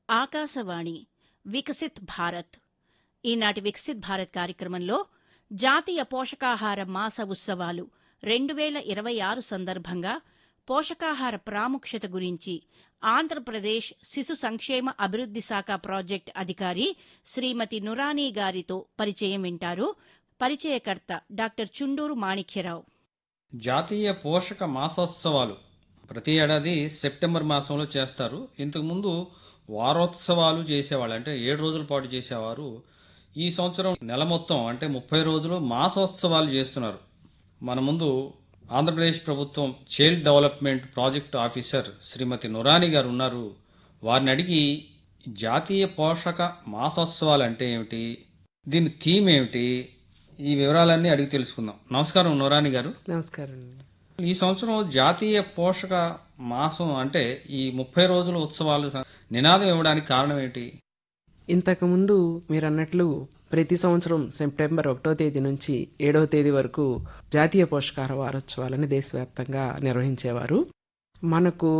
ఆకాశవాణి వికసిత్ భారత్ ఈనాటి వికసిత్ భారత్ కార్యక్రమంలో జాతీయ పోషకాహార మాస ఉత్సవాలు రెండు వేల ఇరవై ఆరు సందర్భంగా పోషకాహార ప్రాముఖ్యత గురించి ఆంధ్రప్రదేశ్ శిశు సంక్షేమ అభివృద్ది శాఖ ప్రాజెక్ట్ అధికారి శ్రీమతి నురానీ గారితో పరిచయం వింటారు పరిచయకర్త డాక్టర్ చుండూరు మాణిక్యరావు జాతీయ పోషక మాసోత్సవాలు ప్రతి ఏడాది సెప్టెంబర్ మాసంలో చేస్తారు ఇంతకుముందు వారోత్సవాలు చేసేవాళ్ళు అంటే ఏడు రోజుల పాటు చేసేవారు ఈ సంవత్సరం నెల మొత్తం అంటే ముప్పై రోజులు మాసోత్సవాలు చేస్తున్నారు మన ముందు ఆంధ్రప్రదేశ్ ప్రభుత్వం child development project officer Shrimati Noorani garu ఉన్నారు వారిని అడిగి జాతీయ పోషక మాసోత్సవాలు అంటే ఏమిటి దీని థీమ్ ఏమిటి ఈ వివరాలన్నీ అడిగి తెలుసుకుందాం నమస్కారం నురాని గారు నమస్కారం అండి ఈ సంవత్సరం జాతీయ పోషక మాసం అంటే ఈ ముప్పై రోజుల ఉత్సవాలు నినాదం ఇవ్వడానికి కారణం ఏంటి ఇంతకుముందు మీరు అన్నట్లు ప్రతి సంవత్సరం సెప్టెంబర్ ఒకటో తేదీ నుంచి ఏడవ తేదీ వరకు జాతీయ పోషకాహార వారోత్సవాలను దేశవ్యాప్తంగా నిర్వహించేవారు మనకు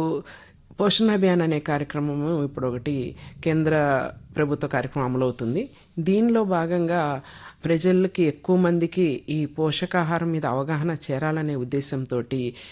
పోషణ అభియాన్ అనే కార్యక్రమము ఇప్పుడు ఒకటి కేంద్ర ప్రభుత్వ కార్యక్రమం అమలవుతుంది దీనిలో భాగంగా ప్రజలకి ఎక్కువ మందికి ఈ పోషకాహారం మీద అవగాహన చేరాలనే ఉద్దేశంతో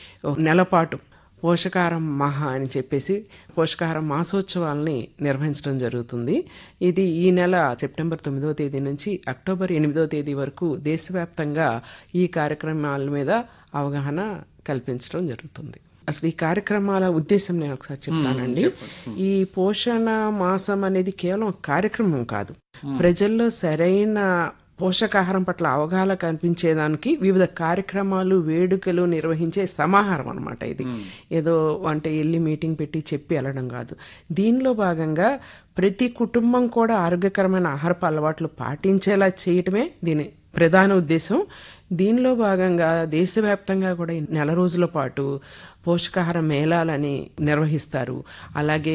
నెలపాటు పోషకాహారం మహా అని చెప్పేసి పోషకాహారం మాసోత్సవాల్ని నిర్వహించడం జరుగుతుంది ఇది ఈ నెల సెప్టెంబర్ తొమ్మిదవ తేదీ నుంచి అక్టోబర్ ఎనిమిదవ తేదీ వరకు దేశవ్యాప్తంగా ఈ కార్యక్రమాల మీద అవగాహన కల్పించడం జరుగుతుంది అసలు ఈ కార్యక్రమాల ఉద్దేశం నేను ఒకసారి చెప్తానండి ఈ పోషణ మాసం అనేది కేవలం ఒక కార్యక్రమం కాదు ప్రజల్లో సరైన పోషకాహారం పట్ల అవగాహన కనిపించేదానికి వివిధ కార్యక్రమాలు వేడుకలు నిర్వహించే సమాహారం అనమాట ఇది ఏదో అంటే వెళ్ళి మీటింగ్ పెట్టి చెప్పి వెళ్ళడం కాదు దీనిలో భాగంగా ప్రతి కుటుంబం కూడా ఆరోగ్యకరమైన ఆహారపు అలవాట్లు పాటించేలా చేయటమే దీని ప్రధాన ఉద్దేశం దీనిలో భాగంగా దేశవ్యాప్తంగా కూడా ఈ నెల రోజుల పాటు పోషకాహార మేళాలని నిర్వహిస్తారు అలాగే